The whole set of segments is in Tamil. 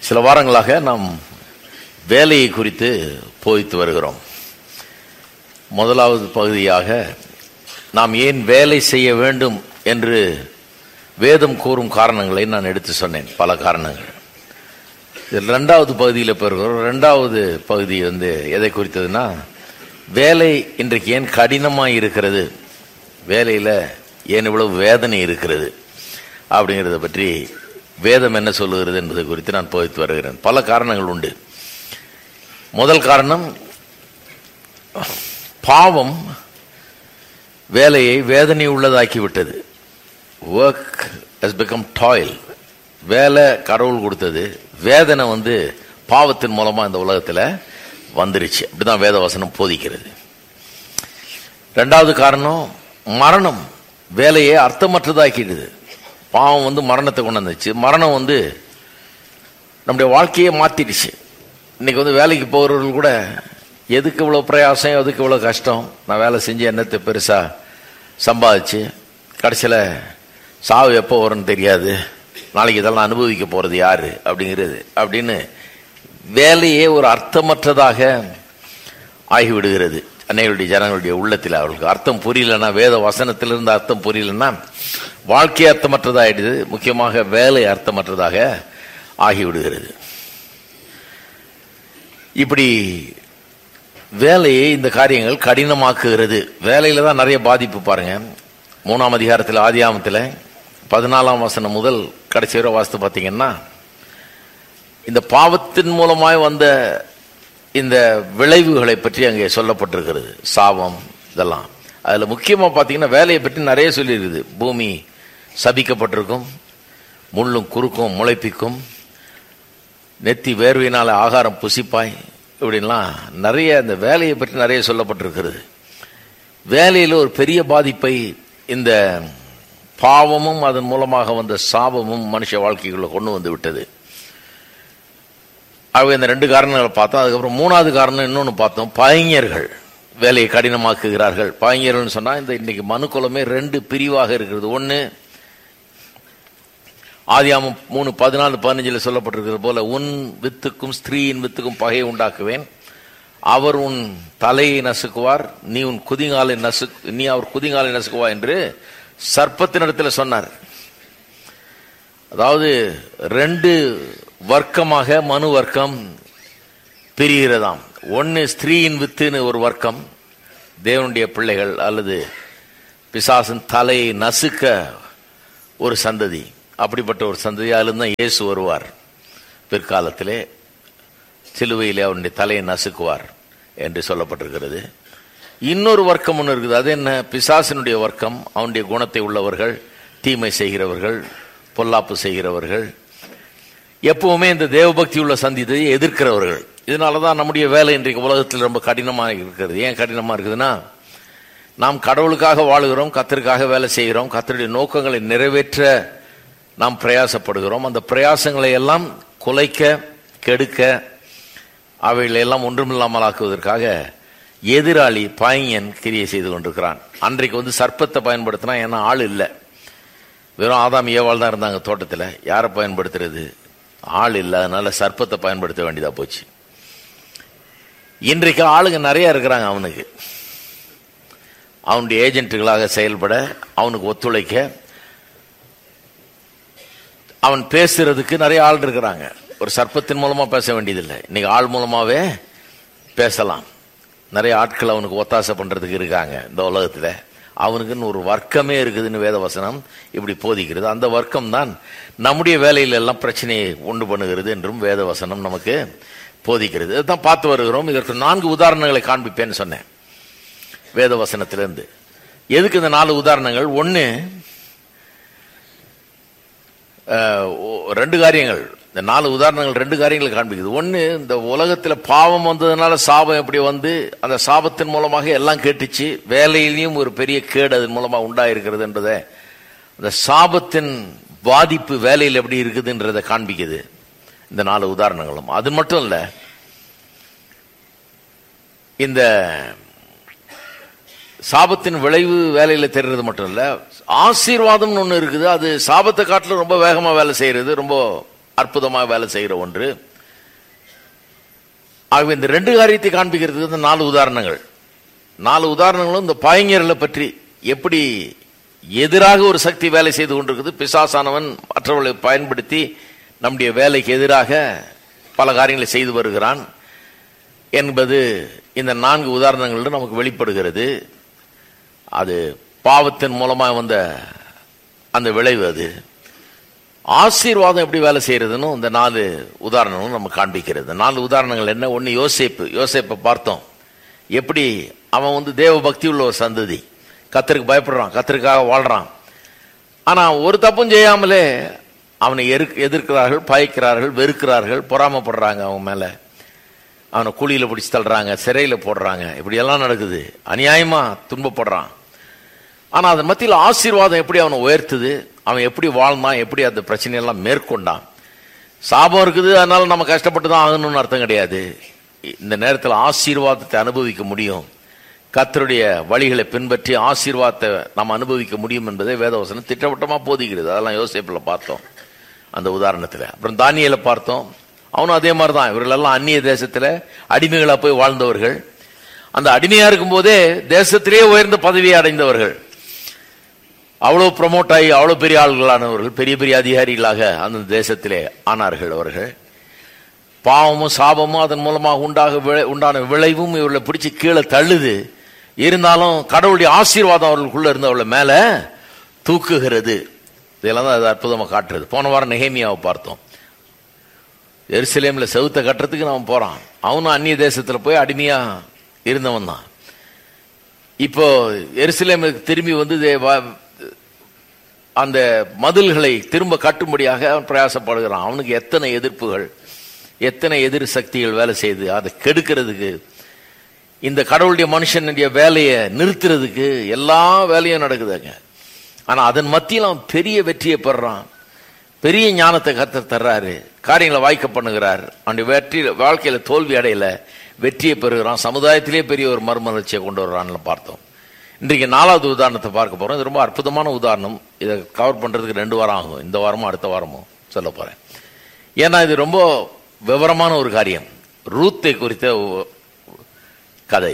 சில வாரங்களாக நாம் வேலையை குறித்து போதித்து வருகிறோம் முதலாவது பகுதியாக நாம் ஏன் வேலை செய்ய வேண்டும் என்று வேதம் கூறும் காரணங்களை நான் எடுத்து சொன்னேன் பல காரணங்கள் இதில் ரெண்டாவது பகுதியில் பெறுகிறோம் ரெண்டாவது பகுதி வந்து எதை குறித்ததுன்னா வேலை இன்றைக்கு ஏன் கடினமாக இருக்கிறது வேலையில் ஏன் இவ்வளவு வேதனை இருக்கிறது அப்படிங்கிறத பற்றி வேதம் என்ன சொல்லுகிறது என்பது குறித்து நான் போதித்து வருகிறேன் பல காரணங்கள் உண்டு முதல் காரணம் பாவம் வேலையை வேதனை உள்ளதாக்கி விட்டது ஒர்க் has become டாயில் வேலை கடவுள் கொடுத்தது வேதனை வந்து பாவத்தின் மூலமா இந்த உலகத்தில் வந்துருச்சு அப்படிதான் வேத வசனம் போதிக்கிறது ரெண்டாவது காரணம் மரணம் வேலையை அர்த்தமற்றதாக்கிடுது பாவம் வந்து மரணத்தை கொண்டு வந்துச்சு மரணம் வந்து நம்முடைய வாழ்க்கையை மாத்திடுச்சு இன்னைக்கு வந்து வேலைக்கு போகிறவர்கள் கூட எதுக்கு இவ்வளோ பிரயாசம் எதுக்கு இவ்வளோ கஷ்டம் நான் வேலை செஞ்சு என்னத்தை பெருசாக சம்பாதிச்சு கடைசியில் சாவு எப்போ வரும்னு தெரியாது நாளைக்கு இதெல்லாம் அனுபவிக்க போகிறது யாரு அப்படிங்கிறது அப்படின்னு வேலையே ஒரு அர்த்தமற்றதாக ஆகிவிடுகிறது அன்னைகளுடைய ஜனங்களுடைய உள்ளத்தில் அவர்களுக்கு அர்த்தம் புரியலன்னா வேத வசனத்திலிருந்து அர்த்தம் புரியலன்னா வாழ்க்கை அர்த்தமற்றதாகிடுது முக்கியமாக வேலை அர்த்தமற்றதாக ஆகிவிடுகிறது இப்படி வேலையை இந்த காரியங்கள் கடினமாக்குகிறது வேலையில தான் நிறைய பாதிப்பு பாருங்க மூணாம் அதிகாரத்தில் ஆதியாமத்தில் பதினாலாம் வசனம் முதல் கடைசி வரை வாசித்து பார்த்தீங்கன்னா இந்த பாவத்தின் மூலமாய் வந்த இந்த விளைவுகளை பற்றி அங்கே சொல்லப்பட்டிருக்கிறது சாபம் இதெல்லாம் அதில் முக்கியமாக பார்த்தீங்கன்னா வேலையை பற்றி நிறைய சொல்லியிருக்குது பூமி சபிக்கப்பட்டிருக்கும் முள்ளும் குறுக்கும் முளைப்பிக்கும் நெத்தி வேர்வையினால் ஆகாரம் புசிப்பாய் இப்படின்லாம் நிறைய இந்த வேலையை பற்றி நிறைய சொல்லப்பட்டிருக்கிறது வேலையில் ஒரு பெரிய பாதிப்பை இந்த பாவமும் அதன் மூலமாக வந்த சாபமும் மனுஷ வாழ்க்கைக்குள்ள கொண்டு வந்து விட்டது ஆகவே இந்த ரெண்டு காரணங்களை பார்த்தோம் அதுக்கப்புறம் மூணாவது காரணம் இன்னொன்று பார்த்தோம் பைஞர்கள் வேலையை கடினமாக்குகிறார்கள் பைஞர்கள்னு சொன்னால் இந்த இன்னைக்கு மனுக்குலமே ரெண்டு பிரிவாக இருக்கிறது ஒன்று ஆதியாமம் மூணு பதினாலு பதினஞ்சில் சொல்லப்பட்டிருக்கிறது போல உன் வித்துக்கும் ஸ்திரீயின் வித்துக்கும் பகையை உண்டாக்குவேன் அவர் உன் தலையை நசுக்குவார் நீ உன் குதிங்காலை நசு நீ அவர் குதிங்காலை நசுக்குவா என்று சர்ப்பத்தினிடத்தில் சொன்னார் அதாவது ரெண்டு வர்க்கமாக மனு வர்க்கம் பிரிகிறதாம் ஒன்று ஸ்திரீயின் வித்துன்னு ஒரு வர்க்கம் தேவனுடைய பிள்ளைகள் அல்லது பிசாசன் தலையை நசுக்க ஒரு சந்ததி அப்படிப்பட்ட ஒரு சந்ததி அதிலிருந்து தான் இயேசு வருவார் பிற்காலத்திலே சிலுவையிலே அவனுடைய தலையை நசுக்குவார் என்று சொல்லப்பட்டிருக்கிறது இன்னொரு வர்க்கம் ஒன்று இருக்குது அது என்ன பிசாசினுடைய வர்க்கம் அவனுடைய குணத்தை உள்ளவர்கள் தீமை செய்கிறவர்கள் பொல்லாப்பு செய்கிறவர்கள் எப்பவுமே இந்த தேவபக்தி உள்ள சந்தித்தை எதிர்க்கிறவர்கள் இதனால தான் நம்முடைய வேலை இன்றைக்கு உலகத்தில் ரொம்ப கடினமாக இருக்கிறது ஏன் கடினமாக இருக்குதுன்னா நாம் கடவுளுக்காக வாழுகிறோம் கத்தருக்காக வேலை செய்கிறோம் கத்தருடைய நோக்கங்களை நிறைவேற்ற நாம் பிரயாசப்படுகிறோம் அந்த பிரயாசங்களை எல்லாம் குலைக்க கெடுக்க அவைகளை எல்லாம் ஒன்றுமில்லாமல் ஆக்குவதற்காக எதிராளி பாயன் கிரியை செய்து கொண்டிருக்கிறான் அன்றைக்கு வந்து சர்ப்பத்தை பயன்படுத்தினா ஏன்னா ஆள் இல்லை வெறும் ஆதாம் ஏவாள் தான் இருந்தாங்க தோட்டத்தில் யாரை பயன்படுத்துறது ஆள் இல்லை அதனால சர்ப்பத்தை பயன்படுத்த வேண்டியதா போச்சு இன்றைக்கு ஆளுங்க நிறைய இருக்கிறாங்க அவனுக்கு அவனுடைய ஏஜென்ட்டுகளாக செயல்பட அவனுக்கு ஒத்துழைக்க அவன் பேசுறதுக்கு நிறைய ஆள் இருக்கிறாங்க ஒரு சர்ப்பத்தின் மூலமா பேச வேண்டியதில்லை இன்னைக்கு ஆள் மூலமாவே பேசலாம் நிறைய ஆட்கள் அவனுக்கு ஒத்தாசை பண்றதுக்கு இருக்காங்க இந்த உலகத்துல அவனுக்குன்னு ஒரு வர்க்கமே இருக்குதுன்னு வேத வசனம் இப்படி போதிக்கிறது அந்த வர்க்கம் தான் நம்முடைய வேலையில எல்லாம் பிரச்சனையை உண்டு பண்ணுகிறது என்றும் வேத வசனம் நமக்கு போதிக்கிறது இதைத்தான் பார்த்து வருகிறோம் இதற்கு நான்கு உதாரணங்களை காண்பிப்பேன்னு சொன்னேன் வேத வசனத்திலிருந்து எதுக்கு இந்த நாலு உதாரணங்கள் ஒன்று ரெண்டு காரியங்கள் இந்த நாலு உதாரணங்கள் ரெண்டு காரியங்களை காண்பிக்குது ஒன்று இந்த உலகத்தில் பாவம் வந்ததுனால சாபம் எப்படி வந்து அந்த சாபத்தின் மூலமாக எல்லாம் கேட்டுச்சு வேலையிலையும் ஒரு பெரிய கேடு அதன் மூலமாக உண்டாயிருக்கிறது என்றதை அந்த சாபத்தின் பாதிப்பு வேலையில் எப்படி இருக்குதுன்றதை காண்பிக்குது இந்த நாலு உதாரணங்களும் அது மட்டும் இல்லை இந்த சாபத்தின் விளைவு வேலையில தெரிறது மட்டும் இல்ல ஆசீர்வாதம்னு ஒண்ணு இருக்குது அது சாபத்தை காட்டிலும் ரொம்ப வேகமா வேலை செய்யறது ரொம்ப அற்புதமாக வேலை செய்கிற ஒன்று ஆகவே இந்த ரெண்டு காரியத்தை காண்பிக்கிறதுக்கு இந்த நாலு உதாரணங்கள் நாலு உதாரணங்களும் இந்த பாயங்கர்களை பற்றி எப்படி எதிராக ஒரு சக்தி வேலை செய்து கொண்டிருக்குது பிசாசானவன் மற்றவர்களை பயன்படுத்தி நம்முடைய வேலைக்கு எதிராக பல காரியங்களை செய்து வருகிறான் என்பது இந்த நான்கு உதாரணங்களில் நமக்கு வெளிப்படுகிறது அது பாவத்தின் மூலமாக வந்த அந்த விளைவு அது ஆசீர்வாதம் எப்படி வேலை செய்யறதுன்னு இந்த நாலு உதாரணங்களும் நம்ம காண்பிக்கிறது நாலு உதாரணங்கள் என்ன ஒன்று யோசேப்பு யோசேப்பை பார்த்தோம் எப்படி அவன் வந்து தேவ பக்தி உள்ள ஒரு சந்ததி கத்தருக்கு பயப்படுறான் கத்தருக்காக வாழ்றான் ஆனா ஒரு தப்பும் செய்யாமலே அவனை எரு- எதிர்க்கிறார்கள் பயக்கிறார்கள் வெறுக்கிறார்கள் பொறாமப்படுறாங்க அவன் மேல அவனை குழியில பிடிச்சி தள்ளுறாங்க சிறையில போடுறாங்க இப்படி எல்லாம் நடக்குது அநியாயமா துன்பப்படுறான் ஆனா அதன் மத்தியில் ஆசீர்வாதம் எப்படி அவனை உயர்த்துது அவன் எப்படி வாழ்ந்தான் எப்படி அந்த பிரச்சனையெல்லாம் மேற்கொண்டான் சாபம் இருக்குது அதனால நம்ம கஷ்டப்பட்டு தான் ஆகணும்னு அர்த்தம் கிடையாது இந்த நேரத்தில் ஆசீர்வாதத்தை அனுபவிக்க முடியும் கர்த்தருடைய வழிகளை பின்பற்றி ஆசீர்வாதத்தை நாம் அனுபவிக்க முடியும் என்பதை வேதவசனம் திட்டவட்டமா போதிக்கிறது அதெல்லாம் யோசிப்பில் பார்த்தோம் அந்த உதாரணத்தில் அப்புறம் தானியேலை பார்த்தோம் அவனும் அதே மாதிரி தான் இவர்களெல்லாம் அந்நிய தேசத்தில் அடிமைகளா போய் வாழ்ந்தவர்கள் அந்த அடிமையா இருக்கும்போதே தேசத்திலேயே உயர்ந்த பதவியை அடைந்தவர்கள் அவ்வளவு ப்ரமோட் ஆகி அவ்வளவு பெரிய ஆள்களானவர்கள் பெரிய பெரிய அதிகாரிகளாக அந்த தேசத்திலே ஆனார்கள் அவர்கள் பாவமும் சாபமும் அதன் மூலமாக உண்டாக விளை- உண்டான விளைவும் இவர்களை பிடிச்சு கீழே தள்ளுது இருந்தாலும் கடவுளுடைய ஆசீர்வாதம் அவர்களுக்குள்ள இருந்து அவளை மேல தூக்குகிறது இதெல்லாம் தான் அது அற்புதமா காட்டுறது போன வாரம் நெகேமியாவை பார்த்தோம் எருசலேம்ல செவுத்த கட்டுறதுக்கு அவன் போறான் அவனும் அந்நிய தேசத்துல போய் அடிமையா இருந்தவன் தான் இப்போ எருசலேமுக்கு திரும்பி வந்து தே- வா- அந்த மதில்களை திரும்ப கட்டும்படியாக அவன் பிரயாசப்படுகிறான் அவனுக்கு எத்தனை எதிர்ப்புகள் எத்தனை எதிர் சக்திகள் வேலை செய்யுது அதை கெடுக்கிறதுக்கு இந்த கடவுளுடைய மனுஷனுடைய வேலையை நிறுத்துறதுக்கு எல்லா வேலையும் நடக்குதுங்க ஆனா அதன் மத்தியில் அவன் பெரிய வெற்றியை பெறான் பெரிய ஞானத்தை கர்த்தர் தர்றாரு காரியங்களை வாய்க்க பண்ணுகிறார் அவனுடைய வெற்றி வாழ்க்கையில தோல்வி அடையல வெற்றியை பெறுகிறான் சமுதாயத்திலே பெரிய ஒரு மறுமலர்ச்சியை கொண்டு வர்றான்னு பார்த்தோம் இன்றைக்கு நாலாவது உதாரணத்தை பார்க்க போறோம் இது ரொம்ப அற்புதமான உதாரணம் இதை கவர் பண்றதுக்கு ரெண்டு வாரம் ஆகும் இந்த வாரமும் அடுத்த வாரமும் சொல்ல போறேன் ஏன்னா இது ரொம்ப விவரமான ஒரு காரியம் ரூத்தை குறித்த ஒ- கதை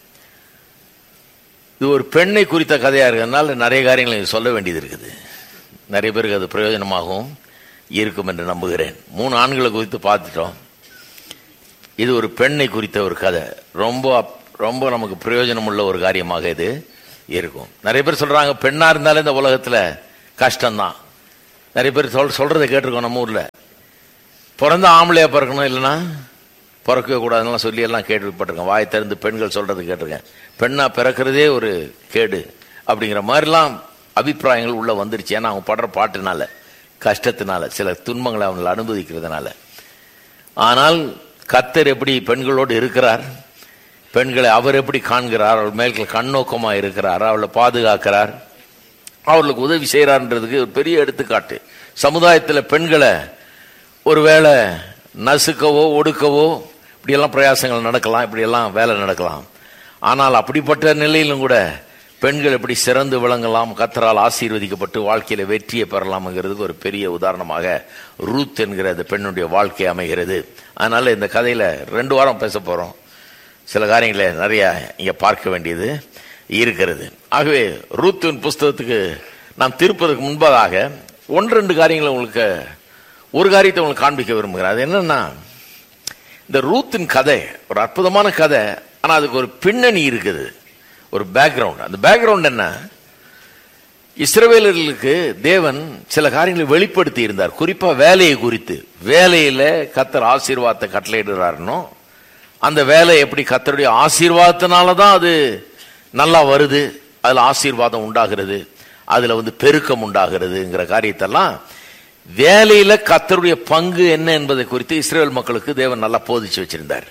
இது ஒரு பெண்ணை குறித்த கதையா இருக்கிறதுனால நிறைய காரியங்களை சொல்ல வேண்டியது இருக்குது நிறைய பேருக்கு அது பிரயோஜனமாகவும் இருக்கும் என்று நம்புகிறேன் மூணு ஆண்களை குறித்து பார்த்துட்டோம் இது ஒரு பெண்ணை குறித்த ஒரு கதை ரொம்ப அப்- ரொம்ப நமக்கு பிரயோஜனம் உள்ள ஒரு காரியமாக இது இருக்கும் நிறைய பேர் சொல்றாங்க பெண்ணா இருந்தாலே இந்த உலகத்துல கஷ்டம்தான் நிறைய பேர் சொல் சொல்றதை கேட்டிருக்கோம் நம்ம ஊர்ல பிறந்த ஆம்பளையா பிறக்கணும் இல்லைன்னா பிறக்கவே கூடாதுலாம் சொல்லி எல்லாம் கேள்விப்பட்டிருக்கேன் வாய் திறந்து பெண்கள் சொல்றது கேட்டிருக்கேன் பெண்ணா பிறக்கிறதே ஒரு கேடு அப்படிங்கிற மாதிரிலாம் அபிப்பிராயங்கள் உள்ள வந்துருச்சு ஏன்னா அவங்க படுற பாட்டுனால கஷ்டத்தினால சில துன்பங்களை அவங்களை அனுபவிக்கிறதுனால ஆனால் கத்தர் எப்படி பெண்களோடு இருக்கிறார் பெண்களை அவர் எப்படி காண்கிறார் அவள் மேல் கண்ணோக்கமா இருக்கிறார் அவளை பாதுகாக்கிறார் அவர்களுக்கு உதவி செய்யறான்றதுக்கு ஒரு பெரிய எடுத்துக்காட்டு சமுதாயத்தில் பெண்களை ஒருவேளை நசுக்கவோ ஒடுக்கவோ இப்படியெல்லாம் பிரயாசங்கள் நடக்கலாம் இப்படியெல்லாம் வேலை நடக்கலாம் ஆனால் அப்படிப்பட்ட நிலையிலும் கூட பெண்கள் எப்படி சிறந்து விளங்கலாம் கத்தரால் ஆசீர்வதிக்கப்பட்டு வாழ்க்கையில வெற்றியை பெறலாம்ங்கிறதுக்கு ஒரு பெரிய உதாரணமாக ரூத் என்கிற அந்த பெண்ணுடைய வாழ்க்கை அமைகிறது அதனால இந்த கதையில ரெண்டு வாரம் பேச போறோம் சில காரியங்களை நிறைய இங்க பார்க்க வேண்டியது இருக்கிறது ஆகவே ரூத்தின் புஸ்தகத்துக்கு நாம் திருப்பதற்கு முன்பதாக ஒன்று ரெண்டு காரியங்களை உங்களுக்கு ஒரு காரியத்தை உங்களுக்கு காண்பிக்க விரும்புகிறேன் அது என்னன்னா இந்த ரூத்தின் கதை ஒரு அற்புதமான கதை ஆனா அதுக்கு ஒரு பின்னணி இருக்குது ஒரு பேக்ரவுண்ட் அந்த பேக்ரவுண்ட் என்ன இஸ்ரவேலர்களுக்கு தேவன் சில காரியங்களை வெளிப்படுத்தி இருந்தார் குறிப்பா வேலையை குறித்து வேலையில கத்தர் ஆசீர்வாதத்தை கட்டளையிடுறாருனோ அந்த வேலை எப்படி கத்தருடைய ஆசீர்வாதத்தினால தான் அது நல்லா வருது அதுல ஆசீர்வாதம் உண்டாகிறது அதுல வந்து பெருக்கம் உண்டாகிறதுங்கிற காரியத்தெல்லாம் வேலையில கத்தருடைய பங்கு என்ன என்பதை குறித்து இஸ்ரேல் மக்களுக்கு தேவன் நல்லா போதிச்சு வச்சிருந்தார்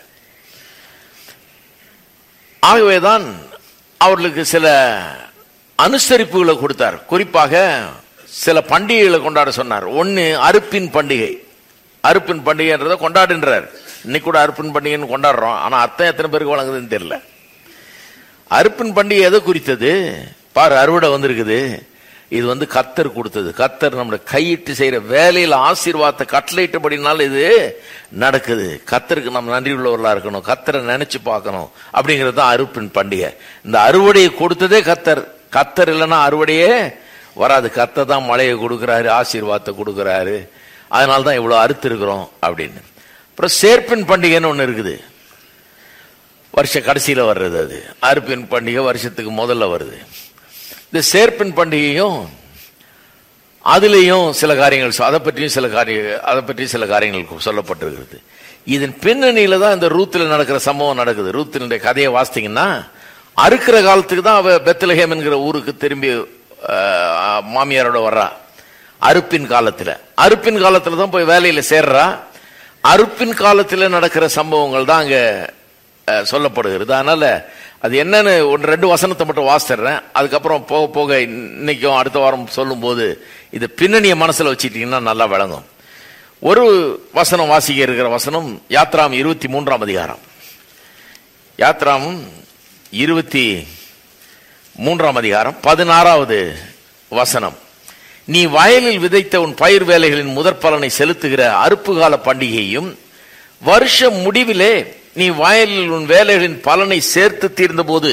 ஆகவேதான் அவர்களுக்கு சில அனுசரிப்புகளை கொடுத்தார் குறிப்பாக சில பண்டிகைகளை கொண்டாட சொன்னார் ஒன்னு அறுப்பின் பண்டிகை அறுப்பின் பண்டிகைன்றதை கொண்டாடுன்றார் இன்னைக்கு கூட அறுப்பின் பண்டிகைன்னு கொண்டாடுறோம் ஆனா அர்த்தம் எத்தனை பேருக்கு வழங்குதுன்னு தெரியல அறுப்பின் பண்டிகை எதை குறித்தது பாரு அறுவடை வந்திருக்குது இது வந்து கத்தர் கொடுத்தது கத்தர் நம்முடைய கையிட்டு செய்யற வேலையில ஆசீர்வாதத்தை கட்டளையிட்டபடினால இது நடக்குது கத்தருக்கு நம்ம நன்றி உள்ளவர்களா இருக்கணும் கத்தரை நினைச்சு பார்க்கணும் அப்படிங்கிறது தான் அறுப்பின் பண்டிகை இந்த அறுவடையை கொடுத்ததே கத்தர் கத்தர் இல்லைன்னா அறுவடையே வராது கத்தர் தான் மழையை கொடுக்குறாரு ஆசீர்வாதத்தை கொடுக்குறாரு அதனால தான் இவ்வளவு அறுத்து இருக்கிறோம் அப்படின்னு அப்புறம் சேர்ப்பின் பண்டிகைன்னு ஒன்று இருக்குது வருஷ கடைசியில வர்றது அது அறுப்பின் பண்டிகை வருஷத்துக்கு முதல்ல வருது இந்த சேர்ப்பின் பண்டிகையும் அதுலேயும் சில காரியங்கள் சொ- அதை பற்றியும் சில காரிய அதை பற்றியும் சில காரியங்கள் சொல்லப்பட்டிருக்கிறது இதன் பின்னணியில தான் இந்த ரூத்தில் நடக்கிற சம்பவம் நடக்குது ரூத்தினுடைய கதையை வாசித்தீங்கன்னா அறுக்கிற காலத்துக்கு தான் அவ பெத்லஹேம் என்கிற ஊருக்கு திரும்பி அஹ், மாமியாரோட வர்றா அறுப்பின் காலத்துல அறுப்பின் காலத்துல தான் போய் வேலையில சேர்றா அறுப்பின் காலத்துல நடக்கிற சம்பவங்கள் தான் அங்க அஹ், சொல்லப்படுகிறது அதனால அது என்னன்னு ஒன்று ரெண்டு வசனத்தை மட்டும் வாசிடுறேன் அதுக்கப்புறம் போக போக இன்னைக்கும் அடுத்த வாரம் சொல்லும்போது இது பின்னணியை மனசுல வச்சுட்டீங்கன்னா நல்லா விளங்கும் ஒரு வசனம் வாசிக்க இருக்கிற வசனம் யாத்ராம் இருபத்தி மூன்றாம் அதிகாரம் யாத்ராம் இருபத்தி மூன்றாம் அதிகாரம் பதினாறாவது வசனம் நீ வயலில் விதைத்த உன் பயிர் வேலைகளின் முதற் பலனை செலுத்துகிற அறுப்பு கால பண்டிகையும் வருஷ முடிவிலே நீ வயலில் உன் வேலைகளின் பலனை சேர்த்து தீர்ந்தபோது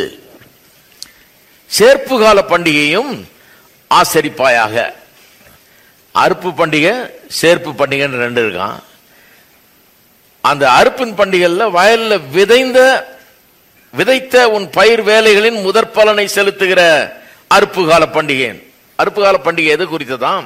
சேர்ப்பு கால பண்டிகையும் ஆசரிப்பாயாக அறுப்பு பண்டிகை சேர்ப்பு பண்டிகைன்னு ரெண்டு இருக்கான் அந்த அறுப்பின் பண்டிகையில் வயல்ல விதைந்த விதைத்த உன் பயிர் வேலைகளின் முதற் பலனை செலுத்துகிற அறுப்பு கால பண்டிகை அறுப்பு கால பண்டிகை எது குறித்ததாம்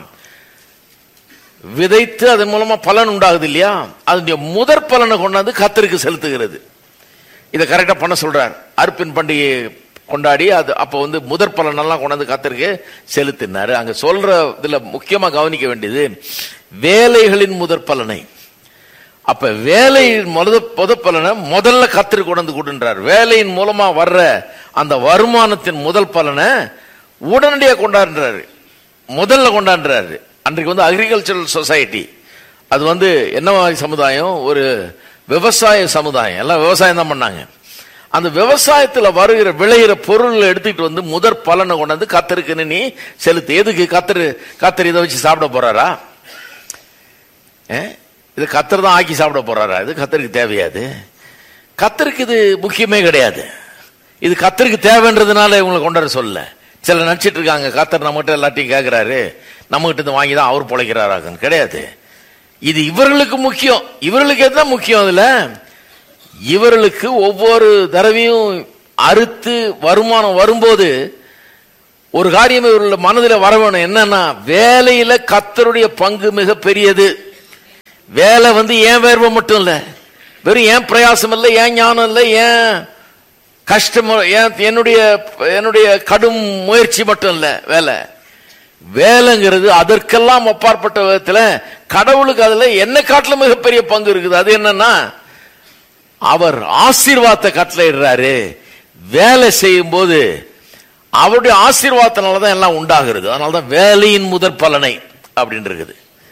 விதைத்து அதன் மூலமா பலன் உண்டாகுது இல்லையா அதனுடைய முதற் பலனை கொண்டாந்து கத்தருக்கு செலுத்துகிறது இதை கரெக்டா பண்ண சொல்றார் அறுப்பின் பண்டிகை கொண்டாடி அது அப்போ வந்து முதற் பலன் எல்லாம் கொண்டாந்து கத்தருக்கு செலுத்தினாரு அங்க சொல்ற இதுல முக்கியமா கவனிக்க வேண்டியது வேலைகளின் முதற் பலனை அப்ப வேலையின் முத முதற் பலனை முதல்ல கத்திரி கொண்டு கொடுன்றார் வேலையின் மூலமா வர்ற அந்த வருமானத்தின் முதல் பலனை உடனடியாக கொண்டாடுறாரு முதல்ல கொண்டாடுறாரு அன்றைக்கு வந்து அக்ரிகல்ச்சரல் சொசைட்டி அது வந்து என்ன மாதிரி சமுதாயம் ஒரு விவசாய சமுதாயம் எல்லாம் விவசாயம் தான் பண்ணாங்க அந்த விவசாயத்துல வருகிற விளையிற பொருளை எடுத்துக்கிட்டு வந்து முதற் பலனை கொண்டாந்து கத்தருக்கு நீ செலுத்து எதுக்கு கத்தரு கத்தர் இதை வச்சு சாப்பிட போறாரா ஏ? இது கத்தர் தான் ஆக்கி சாப்பிட போறாரா இது கத்தருக்கு தேவையாது கத்தருக்கு இது முக்கியமே கிடையாது இது கத்தருக்கு தேவைன்றதுனால இவங்களை கொண்டாட சொல்ல சில நினைச்சிட்டு இருக்காங்க கத்தர் நம்மகிட்ட எல்லாத்தையும் கேட்கிறாரு நம்ம கிட்ட இருந்து வாங்கி தான் அவர் பொழைக்கிறாராகன்னு கிடையாது இது இவர்களுக்கு முக்கியம் இவர்களுக்கு எதுதான் முக்கியம் அதுல இவர்களுக்கு ஒவ்வொரு தடவையும் அறுத்து வருமானம் வரும்போது ஒரு காரியம் இவர்கள் மனதில் வர வேணும் என்னன்னா வேலையில கத்தருடைய பங்கு மிக பெரியது வேலை வந்து ஏன் வேர்வை மட்டும் இல்ல வெறும் ஏன் பிரயாசம் இல்லை ஏன் ஞானம் இல்லை ஏன் கஷ்டம் ஏன் என்னுடைய என்னுடைய கடும் முயற்சி மட்டும் இல்ல வேலை வேலைங்கிறது அதற்கெல்லாம் அப்பாற்பட்ட விதத்துல கடவுளுக்கு அதுல என்ன காட்டிலும் மிகப்பெரிய பங்கு இருக்குது அது என்னன்னா அவர் ஆசீர்வாதத்தை கட்டளையிடுறாரு வேலை செய்யும் போது அவருடைய ஆசீர்வாதத்தினால தான் எல்லாம் உண்டாகிறது அதனால தான் வேலையின் முதற் பலனை அப்படின்னு இருக்குது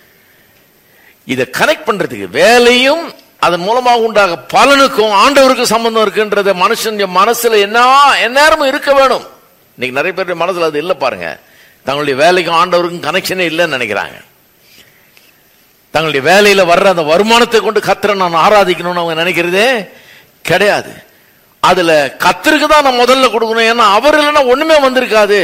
இதை கனெக்ட் பண்றதுக்கு வேலையும் அதன் மூலமாக உண்டாக பலனுக்கும் ஆண்டவருக்கும் சம்பந்தம் இருக்குன்றத மனுஷன் மனசுல என்ன எந்நேரமும் இருக்க வேணும் இன்னைக்கு நிறைய பேருடைய மனசுல அது இல்லை பாருங்க தங்களுடைய வேலைக்கும் ஆண்டவருக்கும் கனெக்ஷனே இல்லைன்னு நினைக்கிறாங்க தங்களுடைய வேலையில வர்ற அந்த வருமானத்தை கொண்டு கத்திர நான் ஆராதிக்கணும்னு அவங்க நினைக்கிறதே கிடையாது அதுல கத்தருக்கு தான் நான் முதல்ல கொடுக்கணும் ஏன்னா அவர் இல்லைன்னா ஒண்ணுமே வந்திருக்காது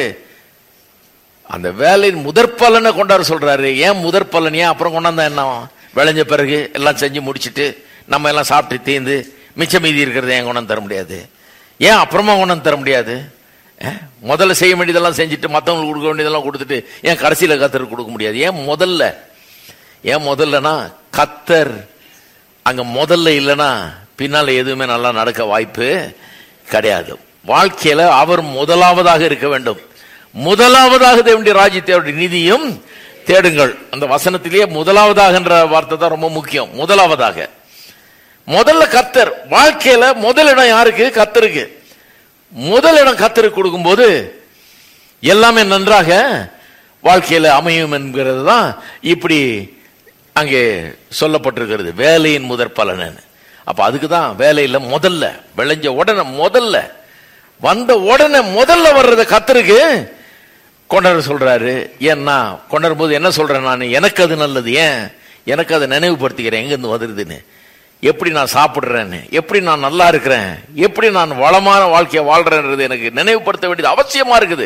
அந்த வேலையின் முதற் பலனை கொண்டாட சொல்றாரு ஏன் முதற் பலன் ஏன் அப்புறம் கொண்டாந்தா என்ன விளைஞ்ச பிறகு எல்லாம் செஞ்சு முடிச்சிட்டு நம்ம எல்லாம் சாப்பிட்டு தீர்ந்து மிச்சம் மீதி இருக்கிறத ஏன் கொண்டாந்து தர முடியாது ஏன் அப்புறமா கொண்டாந்து தர முடியாது அஹ், முதல்ல செய்ய வேண்டியதெல்லாம் செஞ்சுட்டு மற்றவங்களுக்கு கொடுக்க வேண்டியதெல்லாம் கொடுத்துட்டு ஏன் கடைசியில கத்தருக்கு கொடுக்க முடியாது ஏன் முதல்ல ஏன் முதல்லனா கத்தர் அங்க முதல்ல இல்லைன்னா பின்னால எதுவுமே நல்லா நடக்க வாய்ப்பு கிடையாது வாழ்க்கையில அவர் முதலாவதாக இருக்க வேண்டும் முதலாவதாக தேவனுடைய ராஜ்யத்தை அவருடைய நிதியும் தேடுங்கள் அந்த வசனத்திலேயே முதலாவதாகன்ற வார்த்தை தான் ரொம்ப முக்கியம் முதலாவதாக முதல்ல கத்தர் வாழ்க்கையில முதலிடம் யாருக்கு கத்தருக்கு முதலிடம் கத்தருக்கு கொடுக்கும்போது எல்லாமே நன்றாக வாழ்க்கையில அமையும் என்கிறது தான் இப்படி அங்கே சொல்லப்பட்டிருக்கிறது வேலையின் முதற் பலன் அப்ப அதுக்கு தான் வேலையில முதல்ல விளைஞ்ச உடனே முதல்ல வந்த உடனே முதல்ல வர்றத கத்தருக்கு கொண்டாட சொல்றாரு ஏன்னா கொண்டாடும் போது என்ன சொல்றேன் நான் எனக்கு அது நல்லது ஏன் எனக்கு அதை நினைவுபடுத்திக்கிறேன் எங்கேருந்து வந்துருதுன்னு எப்படி நான் சாப்பிடுறேன்னு எப்படி நான் நல்லா இருக்கிறேன் எப்படி நான் வளமான வாழ்க்கையை வாழ்றேன்றது எனக்கு நினைவுபடுத்த வேண்டியது அவசியமா இருக்குது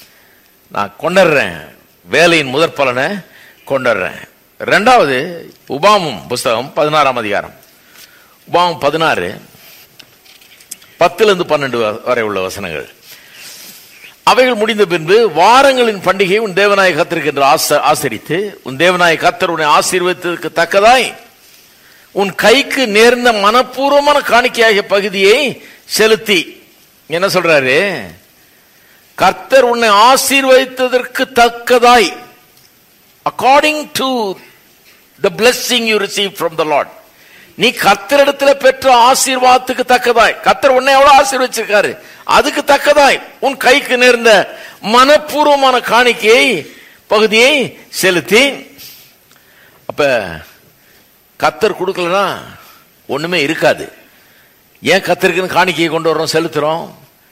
நான் கொண்டாடுறேன் வேலையின் முதற் பலனை கொண்டாடுறேன் ரெண்டாவது உபாமம் புஸ்தகம் பதினாறாம் அதிகாரம் உபாமம் பதினாறு பத்திலிருந்து பன்னெண்டு வரை உள்ள வசனங்கள் அவைகள் முடிந்த பின்பு வாரங்களின் பண்டிகை உன் தேவநாய கத்திருக்கின்ற ஆசரித்து உன் தேவநாய கத்தர் உன்னை ஆசீர்வதித்ததற்கு தக்கதாய் உன் கைக்கு நேர்ந்த மனப்பூர்வமான காணிக்கையாகிய பகுதியை செலுத்தி என்ன சொல்றாரு கர்த்தர் உன்னை ஆசீர்வதித்ததற்கு தக்கதாய் according to the blessing you receive from the lord நீ கத்தரிடத்துல பெற்ற ஆசீர்வாதத்துக்கு தக்கதாய் கத்தர் உன்னை எவ்வளவு ஆசீர்வச்சிருக்காரு அதுக்கு தக்கதாய் உன் கைக்கு நேர்ந்த மனப்பூர்வமான காணிக்கையை பகுதியை செலுத்தி அப்ப கத்தர் கொடுக்கலனா ஒண்ணுமே இருக்காது ஏன் கத்தருக்குன்னு காணிக்கையை கொண்டு வரோம் செலுத்துறோம்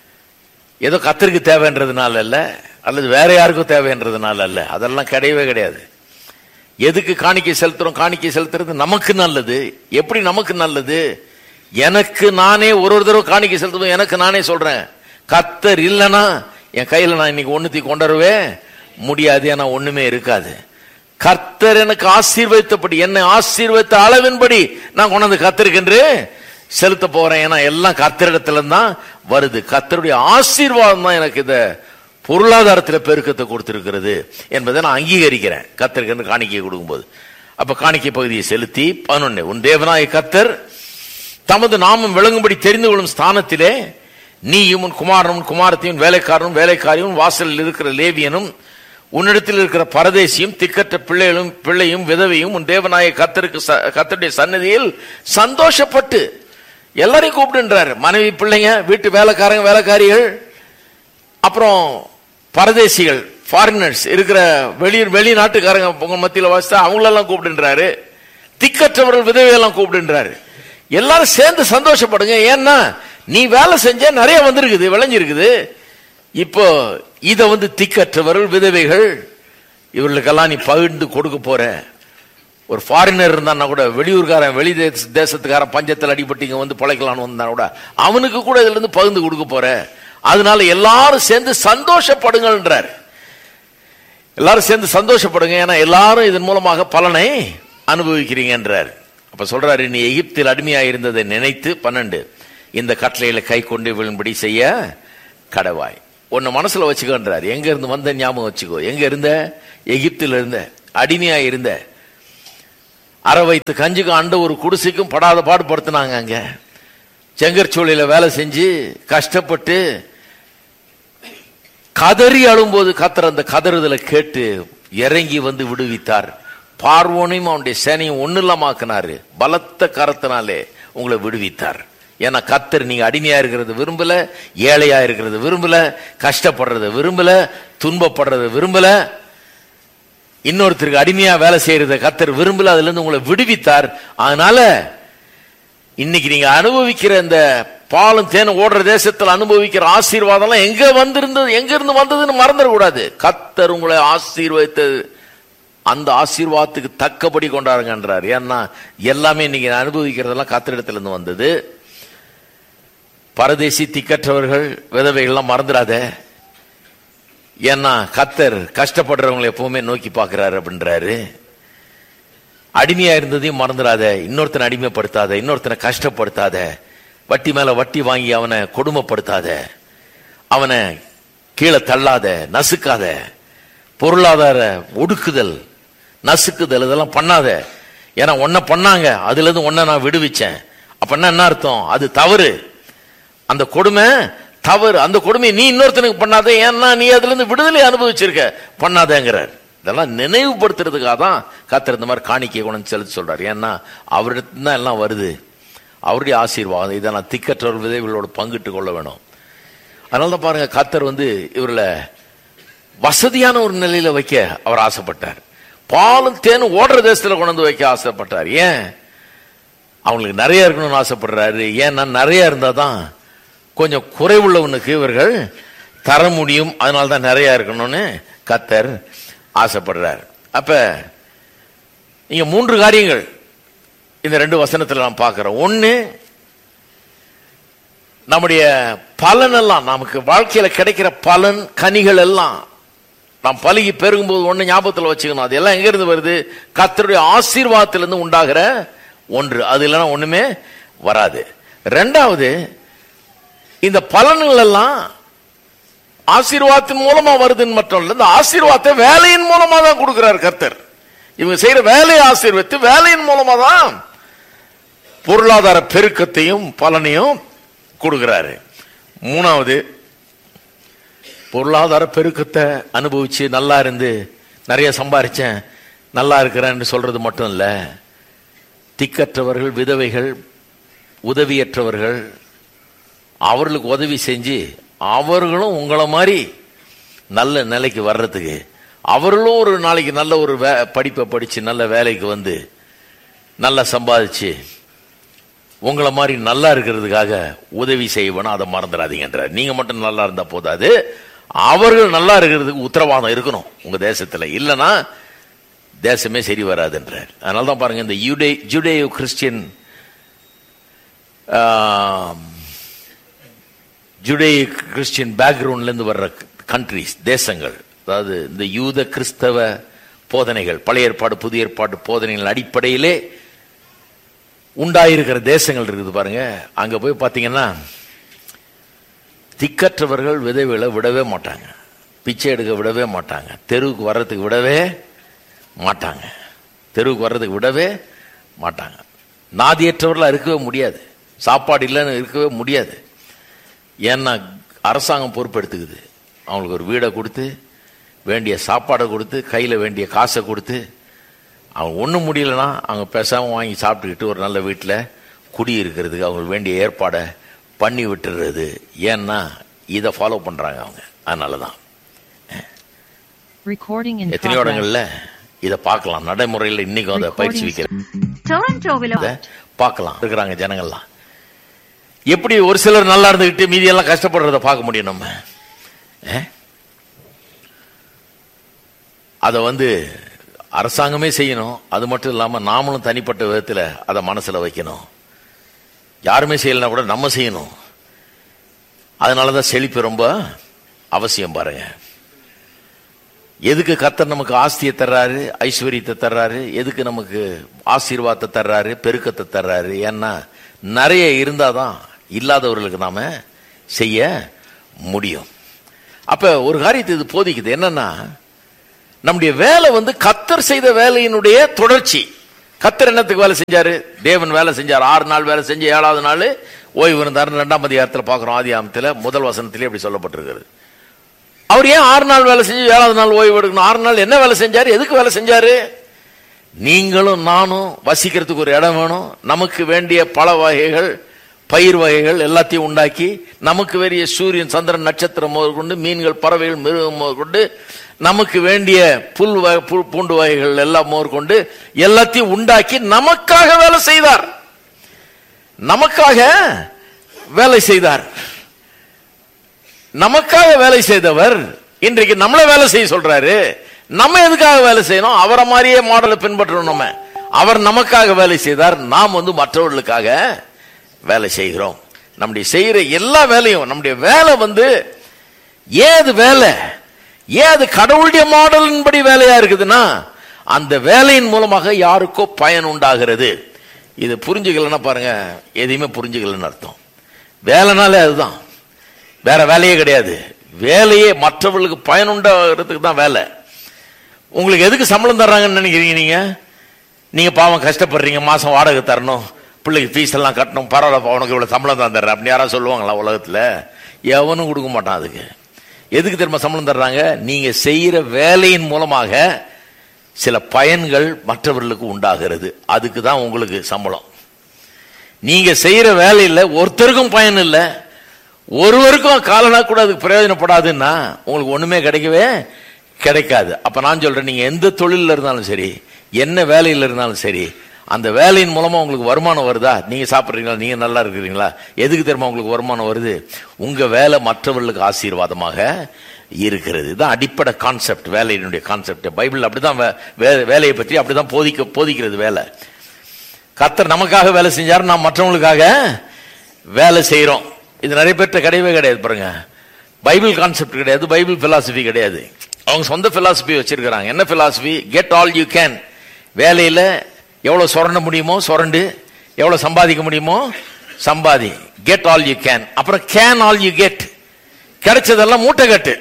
ஏதோ கத்தருக்கு தேவைன்றதுனால அல்ல அல்லது வேற யாருக்கும் தேவைன்றதுனால அல்ல அதெல்லாம் கிடையவே கிடையாது எதுக்கு காணிக்கை செலுத்துறோம் காணிக்கை செலுத்துறது நமக்கு நல்லது எப்படி நமக்கு நல்லது எனக்கு நானே ஒரு ஒரு தடவை காணிக்கை செலுத்துவோம் எனக்கு நானே சொல்றேன் கத்தர் இல்லைன்னா என் கையில நான் இன்னைக்கு ஒண்ணுத்தி கொண்டாருவே முடியாது ஏன்னா ஒண்ணுமே இருக்காது கர்த்தர் எனக்கு ஆசீர்வதித்தபடி என்னை ஆசீர்வதித்த அளவின்படி நான் கொண்டாந்து கத்திருக்கின்று செலுத்த போறேன் ஏன்னா எல்லாம் கர்த்தரிடத்துல தான் வருது கர்த்தருடைய ஆசீர்வாதம் தான் எனக்கு இதை பொருளாதாரத்தில் பெருக்கத்தை கொடுத்திருக்கிறது என்பதை நான் அங்கீகரிக்கிறேன் கத்தருக்கு காணிக்கை கொடுக்கும்போது அப்ப காணிக்கை பகுதியை செலுத்தி பதினொன்னு உன் தேவனாய கத்தர் தமது நாமம் விளங்கும்படி தெரிந்து கொள்ளும் ஸ்தானத்திலே நீயும் உன் குமாரனும் குமாரத்தையும் வேலைக்காரனும் வேலைக்காரியும் வாசலில் இருக்கிற லேவியனும் உன்னிடத்தில் இருக்கிற பரதேசியும் திக்கற்ற பிள்ளைகளும் பிள்ளையும் விதவையும் உன் தேவனாய கத்தருக்கு கத்தருடைய சன்னதியில் சந்தோஷப்பட்டு எல்லாரையும் கூப்பிடுன்றாரு மனைவி பிள்ளைங்க வீட்டு வேலைக்காரங்க வேலைக்காரிகள் அப்புறம் பரதேசிகள் ஃபாரினர்ஸ் இருக்கிற வெளி வெளிநாட்டுக்காரங்க உங்க மத்தியில் வாசித்தா அவங்களெல்லாம் கூப்பிடுன்றாரு திக்கற்றவர்கள் விதவையெல்லாம் கூப்பிடுன்றாரு எல்லாரும் சேர்ந்து சந்தோஷப்படுங்க ஏன்னா நீ வேலை செஞ்ச நிறைய வந்திருக்குது விளைஞ்சிருக்குது இப்போ இத வந்து திக்கற்றவர்கள் விதவைகள் இவர்களுக்கெல்லாம் நீ பகிர்ந்து கொடுக்க போற ஒரு ஃபாரினர் இருந்தான்னா கூட வெளியூர்காரன் வெளி தேசத்துக்காரன் பஞ்சத்தில் அடிபட்டு இங்க வந்து பிழைக்கலான்னு வந்தா கூட அவனுக்கு கூட இதுல இருந்து பகிர்ந்து கொடுக்க போற அதனால எல்லாரும் சேர்ந்து சந்தோஷப்படுங்கன்றார் எல்லாரும் சேர்ந்து சந்தோஷப்படுங்க ஏன்னா எல்லாரும் இதன் மூலமாக பலனை அனுபவிக்கிறீங்கன்றார் அப்ப சொல்றாரு நீ எகிப்தில் அடிமையா இருந்ததை நினைத்து பன்னெண்டு இந்த கட்டளையில கை கொண்டு விழும்படி செய்ய கடவாய் உன்னை மனசுல வச்சுக்கோன்றார் எங்க இருந்து வந்த ஞாபகம் வச்சுக்கோ எங்க இருந்த எகிப்தில் இருந்த அடிமையா இருந்த அரை வைத்து கஞ்சுக்கும் அண்ட ஒரு குடிசைக்கும் படாத பாடுபடுத்தினாங்க அங்க செங்கற்சூளையில வேலை செஞ்சு கஷ்டப்பட்டு கதறி அழும்போது கத்தர் அந்த கதறுதலை கேட்டு இறங்கி வந்து விடுவித்தார் பார்வோனையும் அவனுடைய சேனையும் ஒண்ணு இல்லாமாக்குனாரு பலத்த கரத்தினாலே உங்களை விடுவித்தார் ஏன்னா கத்தர் நீங்க அடிமையா இருக்கிறது விரும்பல ஏழையா இருக்கிறது விரும்பல கஷ்டப்படுறத விரும்பல துன்பப்படுறத விரும்பல இன்னொருத்தருக்கு அடிமையா வேலை செய்யறத கத்தர் விரும்பல அதுல இருந்து உங்களை விடுவித்தார் அதனால இன்னைக்கு நீங்க அனுபவிக்கிற இந்த பாலும் தேனும் ஓடுற தேசத்தில் அனுபவிக்கிற ஆசீர்வாதம் எங்க வந்திருந்தது எங்க இருந்து வந்ததுன்னு மறந்துடக்கூடாது கத்தர் உங்களை ஆசீர்வதித்தது அந்த ஆசீர்வாதத்துக்கு தக்கபடி கொண்டாடுங்கன்றார் ஏன்னா எல்லாமே இன்னைக்கு அனுபவிக்கிறதெல்லாம் கத்திரிடத்துல இருந்து வந்தது பரதேசி திக்கற்றவர்கள் விதவைகள்லாம் மறந்துடாத ஏன்னா கத்தர் கஷ்டப்படுறவங்களை எப்பவுமே நோக்கி பார்க்கிறாரு அப்படின்றாரு அடிமையா இருந்ததையும் மறந்துடாத இன்னொருத்தனை அடிமைப்படுத்தாத இன்னொருத்தனை கஷ்டப்படுத்தாத வட்டி மேல வட்டி வாங்கி அவனை கொடுமைப்படுத்தாத அவனை கீழே தள்ளாத நசுக்காத பொருளாதார ஒடுக்குதல் நசுக்குதல் இதெல்லாம் பண்ணாத ஏன்னா ஒன்ன பண்ணாங்க அதுல இருந்து ஒன்ன நான் விடுவிச்சேன் அப்படின்னா என்ன அர்த்தம் அது தவறு அந்த கொடுமை தவறு அந்த கொடுமையை நீ இன்னொருத்தனுக்கு பண்ணாத ஏன்னா நீ அதுல இருந்து விடுதலை அனுபவிச்சிருக்க பண்ணாதேங்கிறார் இதெல்லாம் நினைவுபடுத்துறதுக்காக தான் கத்தர் இந்த மாதிரி காணிக்கை கொண்டு செலுத்த சொல்றாரு ஏன்னா அவரிடத்து தான் எல்லாம் வருது அவருடைய ஆசீர்வாதம் இதை நான் திக்கற்றவர்கள் விதைகளோட பங்கிட்டு கொள்ள வேணும் அதனால தான் பாருங்க கத்தர் வந்து இவர்களை வசதியான ஒரு நிலையில வைக்க அவர் ஆசைப்பட்டார் பாலும் தேனும் ஓடுற தேசத்துல கொண்டு வந்து வைக்க ஆசைப்பட்டார் ஏன் அவங்களுக்கு நிறைய இருக்கணும்னு ஆசைப்படுறாரு ஏன்னா நிறைய இருந்தா தான் கொஞ்சம் குறைவுள்ளவனுக்கு இவர்கள் தர முடியும் அதனால தான் நிறைய இருக்கணும்னு கத்தர் ஆசைப்படுறார் அப்ப இங்க மூன்று காரியங்கள் இந்த ரெண்டு வசனத்துல நாம் பார்க்கிறோம் ஒன்னு நம்முடைய பலன் எல்லாம் நமக்கு வாழ்க்கையில கிடைக்கிற பலன் கனிகள் எல்லாம் நாம் பழகி பெருகும்போது ஒண்ணு ஞாபகத்தில் வச்சுக்கணும் அது எல்லாம் எங்க இருந்து வருது கத்தருடைய ஆசீர்வாதத்திலிருந்து உண்டாகிற ஒன்று அது இல்லைன்னா ஒண்ணுமே வராது ரெண்டாவது இந்த பலன்கள் எல்லாம் ஆசீர்வாதத்தின் மூலமா வருதுன்னு மட்டும் இல்ல இந்த ஆசீர்வாதத்தை வேலையின் மூலமா தான் கொடுக்கிறார் கர்த்தர் இவங்க செய்யற வேலையை ஆசீர்வத்து வேலையின் மூலமா தான் பொருளாதார பெருக்கத்தையும் பலனையும் கொடுக்கிறாரு மூணாவது பொருளாதார பெருக்கத்தை அனுபவிச்சு நல்லா இருந்து நிறைய சம்பாரிச்சேன் நல்லா இருக்கிறேன்னு சொல்றது மட்டும் இல்ல திக்கற்றவர்கள் விதவைகள் உதவியற்றவர்கள் அவர்களுக்கு உதவி செஞ்சு அவர்களும் உங்களை மாதிரி நல்ல நிலைக்கு வர்றதுக்கு அவர்களும் ஒரு நாளைக்கு நல்ல ஒரு வே- படிப்பை படிச்சு நல்ல வேலைக்கு வந்து நல்லா சம்பாதிச்சு உங்களை மாதிரி நல்லா இருக்கிறதுக்காக உதவி செய்யணும் அதை மறந்துடாதீங்கன்றார் நீங்க மட்டும் நல்லா இருந்தா போதாது அவர்கள் நல்லா இருக்கிறதுக்கு உத்தரவாதம் இருக்கணும் உங்க தேசத்துல இல்லைன்னா தேசமே சரி வராதுன்றார் அதனால தான் பாருங்க இந்த யூடே ஜுடேயோ கிறிஸ்டியன் ஜுடே கிறிஸ்டியன் பேக்ரவுண்ட்லேருந்து வர்ற கண்ட்ரிஸ் தேசங்கள் அதாவது இந்த யூத கிறிஸ்தவ போதனைகள் பழைய ஏற்பாடு புதிய ஏற்பாடு போதனைகள் அடிப்படையிலே உண்டாயிருக்கிற தேசங்கள் இருக்குது பாருங்க அங்க போய் பார்த்தீங்கன்னா திக்கற்றவர்கள் விதவைகளை விடவே மாட்டாங்க பிச்சை எடுக்க விடவே மாட்டாங்க தெருவுக்கு வர்றதுக்கு விடவே மாட்டாங்க தெருவுக்கு வர்றதுக்கு விடவே மாட்டாங்க நாதியற்றவர்களாக இருக்கவே முடியாது சாப்பாடு இல்லைன்னு இருக்கவே முடியாது ஏன்னா அரசாங்கம் பொறுப்பெடுத்துக்குது அவங்களுக்கு ஒரு வீடை கொடுத்து வேண்டிய சாப்பாடை கொடுத்து கையில் வேண்டிய காசை கொடுத்து அவங்க ஒன்றும் முடியலன்னா அவங்க பேசாமல் வாங்கி சாப்பிட்டுக்கிட்டு ஒரு நல்ல வீட்டில் குடியிருக்கிறதுக்கு அவங்களுக்கு வேண்டிய ஏற்பாடை பண்ணி விட்டுறது ஏன்னா இதை ஃபாலோ பண்ணுறாங்க அவங்க அதனால தான் Recording in எத்தனையோ progress. இடங்கள்ல இதை பார்க்கலாம் நடைமுறையில் இன்னைக்கும் அதை பயிற்சி Recording வைக்கிற டொரண்டோவில் இதை பார்க்கலாம் இருக்கிறாங்க ஜனங்கள்லாம் எப்படி ஒரு சிலர் நல்லா இருந்துகிட்டு மீதி எல்லாம் கஷ்டப்படுறத பார்க்க முடியும் நம்ம அஹ்? அதை வந்து அரசாங்கமே செய்யணும் அது மட்டும் இல்லாம நாமளும் தனிப்பட்ட விதத்துல அதை மனசுல வைக்கணும் யாருமே செய்யலைன்னா கூட நம்ம செய்யணும் அதனாலதான் செழிப்பு ரொம்ப அவசியம் பாருங்க எதுக்கு கர்த்தர் நமக்கு ஆஸ்தியை தர்றாரு ஐஸ்வர்யத்தை தர்றாரு எதுக்கு நமக்கு ஆசீர்வாதத்தை தர்றாரு பெருக்கத்தை தர்றாரு ஏன்னா நிறைய இருந்தாதான் இல்லாதவர்களுக்கு நாம செய்ய முடியும் அப்ப ஒரு காரியத்தை இது போதிக்குது என்னன்னா நம்முடைய வேலை வந்து கத்தர் செய்த வேலையினுடைய தொடர்ச்சி கத்தர் என்னத்துக்கு வேலை செஞ்சாரு தேவன் வேலை செஞ்சார் ஆறு நாள் வேலை செஞ்சு ஏழாவது நாள் ஓய்வு இருந்தார் ரெண்டாம் அதிகாரத்தில் பார்க்கிறோம் ஆதி ஆமத்தில் முதல் வசனத்திலே அப்படி சொல்லப்பட்டிருக்கிறது அவர் ஏன் ஆறு நாள் வேலை செஞ்சு ஏழாவது நாள் ஓய்வு எடுக்கணும் ஆறு நாள் என்ன வேலை செஞ்சாரு எதுக்கு வேலை செஞ்சாரு நீங்களும் நானும் வசிக்கிறதுக்கு ஒரு இடம் வேணும் நமக்கு வேண்டிய பழ வகைகள் பயிர் வகைகள் எல்லாத்தையும் உண்டாக்கி நமக்கு வேண்டிய சூரியன் சந்திரன் நட்சத்திரம் முதற்கொண்டு மீன்கள் பறவைகள் மிருகம் முதற்கொண்டு நமக்கு வேண்டிய புல் வகை- புல் பூண்டு வகைகள் எல்லாம் முதற்கொண்டு எல்லாத்தையும் உண்டாக்கி நமக்காக வேலை செய்தார் நமக்காக வேலை செய்தார் நமக்காக வேலை செய்தவர் இன்றைக்கு நம்மள வேலை செய்ய சொல்றாரு நம்ம எதுக்காக வேலை செய்யணும் அவரை மாதிரியே மாடலை பின்பற்றணும் நம்ம அவர் நமக்காக வேலை செய்தார் நாம் வந்து மற்றவர்களுக்காக வேலை செய்கிறோம் நம்முடைய செய்யற எல்லா வேலையும் நம்முடைய வேலை வந்து ஏது வேலை ஏன் அது கடவுளுடைய மாடலின்படி வேலையா இருக்குதுன்னா அந்த வேலையின் மூலமாக யாருக்கோ பயன் உண்டாகிறது இது புரிஞ்சுக்கலன்னா பாருங்க எதையுமே புரிஞ்சுக்கலன்னு அர்த்தம் வேலைனாலே அதுதான் வேற வேலையே கிடையாது வேலையே மற்றவர்களுக்கு பயனுண்டாகிறதுக்கு தான் வேலை உங்களுக்கு எதுக்கு சம்பளம் தர்றாங்கன்னு நினைக்கிறீங்க நீங்க நீங்க பாவம் கஷ்டப்படுறீங்க மாசம் வாடகை தரணும் பிள்ளைக்கு ஃபீஸ் எல்லாம் கட்டணும் பரவாயில்ல உனக்கு இவ்வளவு சம்பளம் தான் தர்றேன் அப்படின்னு யாராவது சொல்லுவாங்களா உலகத்துல எவனும் கொடுக்க மாட்டான் அதுக்கு எதுக்கு திரும்ப சம்பளம் தர்றாங்க நீங்க செய்யற வேலையின் மூலமாக சில பயன்கள் மற்றவர்களுக்கு உண்டாகிறது அதுக்கு தான் உங்களுக்கு சம்பளம் நீங்க செய்யற வேலையில் ஒருத்தருக்கும் பயன் இல்லை ஒருவருக்கும் காலனா கூட அதுக்கு பிரயோஜனப்படாதுன்னா உங்களுக்கு ஒண்ணுமே கிடைக்கவே கிடைக்காது அப்ப நான் சொல்றேன் நீங்க எந்த தொழில இருந்தாலும் சரி என்ன வேலையில இருந்தாலும் சரி அந்த வேலையின் மூலமா உங்களுக்கு வருமானம் வருதா நீங்க சாப்பிடுறீங்களா நீங்க நல்லா இருக்கிறீங்களா எதுக்கு தெரியுமா உங்களுக்கு வருமானம் வருது உங்க வேலை மற்றவர்களுக்கு ஆசீர்வாதமாக இருக்கிறது இதுதான் அடிப்படை கான்செப்ட் வேலையினுடைய கான்செப்ட் பைபிள் அப்படிதான் வே- வே- வேலையை பற்றி அப்படிதான் போதிக்க போதிக்கிறது வேலை கர்த்தர் நமக்காக வேலை செஞ்சாரு நாம் மற்றவங்களுக்காக வேலை செய்றோம் இது நிறைய பேர்ட்ட கிடையவே கிடையாது பாருங்க பைபிள் கான்செப்ட் கிடையாது பைபிள் பிலாசபி கிடையாது அவங்க சொந்த பிலாசபி வச்சிருக்கிறாங்க என்ன philosophy get all you can வேலையில எவ்வளவு சுரண்ட முடியுமோ சுரண்டு எவ்வளவு சம்பாதிக்க முடியுமோ சம்பாதி கெட் ஆல் யூ கேன் அப்புறம் கேன் ஆல் யூ கெட் கிடைச்சதெல்லாம் மூட்டை கட்டு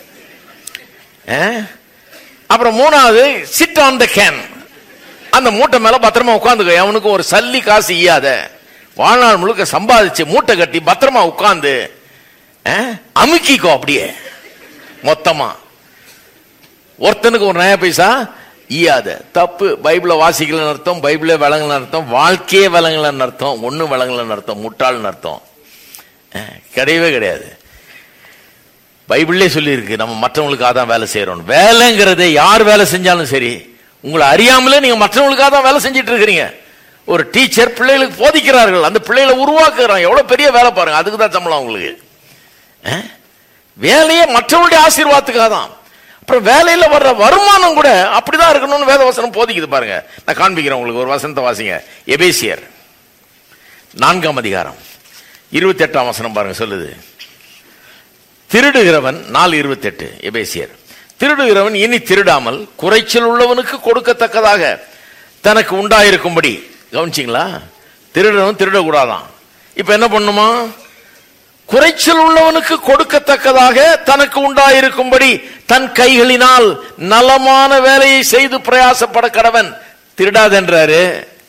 அஹ்? அப்புறம் மூணாவது சிட் ஆன் த கேன் அந்த மூட்டை மேல பத்திரமா உட்காந்துக்கோ அவனுக்கு ஒரு சல்லி காசு ஈயாத வாழ்நாள் முழுக்க சம்பாதிச்சு மூட்டை கட்டி பத்திரமா உட்கார்ந்து அஹ், அமுக்கிக்கோ அப்படியே மொத்தமா ஒருத்தனுக்கு ஒரு நய பைசா ஈயாத தப்பு பைபிள வாசிக்கலன்னு அர்த்தம் பைபிளே விளங்கலன்னு அர்த்தம் வாழ்க்கையே விளங்கலன்னு அர்த்தம் ஒன்னும் விளங்கலன்னு அர்த்தம் முட்டாள்னு அர்த்தம் அஹ், கிடையவே கிடையாது பைபிள்லே சொல்லியிருக்கு நம்ம மற்றவங்களுக்காக தான் வேலை செய்யறோம் வேலைங்கிறதை யார் வேலை செஞ்சாலும் சரி உங்களை அறியாமலே நீங்க மற்றவங்களுக்காக தான் வேலை செஞ்சிட்டு இருக்கிறீங்க ஒரு டீச்சர் பிள்ளைகளுக்கு போதிக்கிறார்கள் அந்த பிள்ளைகளை உருவாக்குறாங்க எவ்வளவு பெரிய வேலை பாருங்க அதுக்கு தான் சம்பளம் உங்களுக்கு அஹ்? வேலையே மற்றவங்களுடைய ஆசீர்வாதத்துக்காக தான் அப்புறம் வேலையில வர்ற வருமானம் கூட அப்படிதான் இருக்கணும்னு வேத வசனம் போதிக்குது பாருங்க நான் காண்பிக்கிறேன் உங்களுக்கு ஒரு வசனத்தை வாசிங்க எபேசியர் நான்காம் அதிகாரம் இருபத்தி எட்டாம் வசனம் பாருங்க சொல்லுது திருடுகிறவன் நாலு இருபத்தெட்டு எபேசியர் திருடுகிறவன் இனி திருடாமல் குறைச்சல் உள்ளவனுக்கு கொடுக்கத்தக்கதாக தனக்கு உண்டாயிருக்கும்படி கவனிச்சிங்களா திருடுறவன் திருடக்கூடாதான் இப்ப என்ன பண்ணுமா குறைச்சல் உள்ளவனுக்கு கொடுக்கத்தக்கதாக தனக்கு உண்டாயிருக்கும்படி தன் கைகளினால் நலமான வேலையை செய்து பிரயாசப்பட கடவன் திருடாதென்றாரு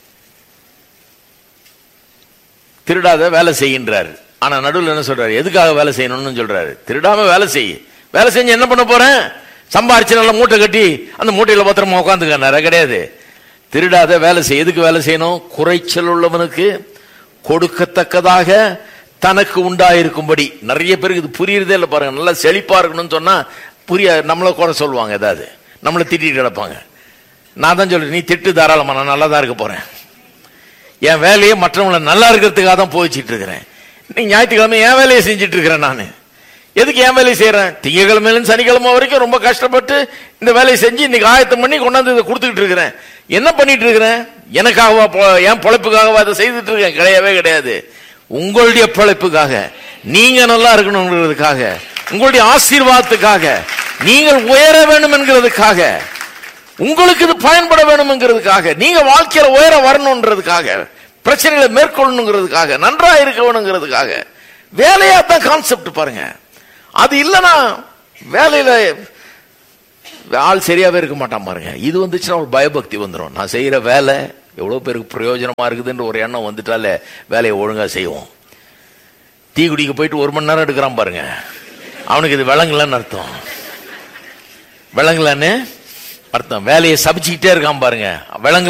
திருடாத வேலை செய்கின்றார் ஆனா நடுவில் என்ன சொல்றாரு எதுக்காக வேலை செய்யணும்னு சொல்றாரு திருடாம வேலை செய் வேலை செஞ்சு என்ன பண்ண போறேன் சம்பாரிச்சு நல்ல மூட்டை கட்டி அந்த மூட்டையில பத்திரமா உட்காந்துக்காரு கிடையாது திருடாத வேலை செய் எதுக்கு வேலை செய்யணும் குறைச்சல் உள்ளவனுக்கு கொடுக்கத்தக்கதாக தனக்கு உண்டாயிருக்கும்படி நிறைய பேருக்கு இது புரியுறதே இல்லை பாருங்க நல்லா செழிப்பா இருக்கணும்னு சொன்னா புரிய நம்மள கூட சொல்லுவாங்க ஏதாவது நம்மளை திட்டிட்டு கிடப்பாங்க நான் தான் சொல்றேன் நீ திட்டு தாராளமா நான் நல்லா தான் இருக்க போறேன் என் வேலையை மற்றவங்களை நல்லா இருக்கிறதுக்காக தான் போயிச்சிட்டு இருக்கிறேன் நீ ஞாயிற்றுக்கிழமை என் வேலையை செஞ்சுட்டு இருக்கிறேன் நான் எதுக்கு என் வேலையை செய்யறேன் திங்கக்கிழமையிலும் சனிக்கிழமை வரைக்கும் ரொம்ப கஷ்டப்பட்டு இந்த வேலையை செஞ்சு இன்னைக்கு ஆயத்தம் பண்ணி கொண்டாந்து இதை கொடுத்துக்கிட்டு இருக்கிறேன் என்ன பண்ணிட்டு இருக்கிறேன் எனக்காகவா பொ- என் பொழைப்புக்காகவா அதை செய்துட்டு இருக்கேன் கிடையவே கிடையாது உங்களுடைய பிழைப்புக்காக நீங்க நல்லா இருக்கணுங்கிறதுக்காக உங்களுடைய ஆசீர்வாதத்துக்காக நீங்கள் உயர வேண்டும் என்கிறதுக்காக உங்களுக்கு இது பயன்பட வேணும்ங்கிறதுக்காக நீங்க வாழ்க்கையில உயர வரணும்ன்றதுக்காக பிரச்சனைகளை மேற்கொள்ளணுங்கிறதுக்காக நன்றா இருக்க வேணுங்கிறதுக்காக வேலையா தான் கான்செப்ட் பாருங்க அது இல்லைன்னா வேலையில ஆள் சரியாவே இருக்க மாட்டான் பாருங்க இது வந்துச்சுன்னா ஒரு பயபக்தி வந்துடும் நான் செய்யற வேலை எவ்வளவு பேருக்கு பிரயோஜனமா இருக்குதுன்ற ஒரு எண்ணம் வந்துட்டாலே வேலையை ஒழுங்கா செய்வோம் டீ குடிக்க போயிட்டு ஒரு மணி நேரம் எடுக்கிறான் பாருங்க அவனுக்கு இது விளங்கலன்னு அர்த்தம் விளங்கலன்னு அர்த்தம் வேலையை சபிச்சுக்கிட்டே இருக்கான் பாருங்க விளங்கல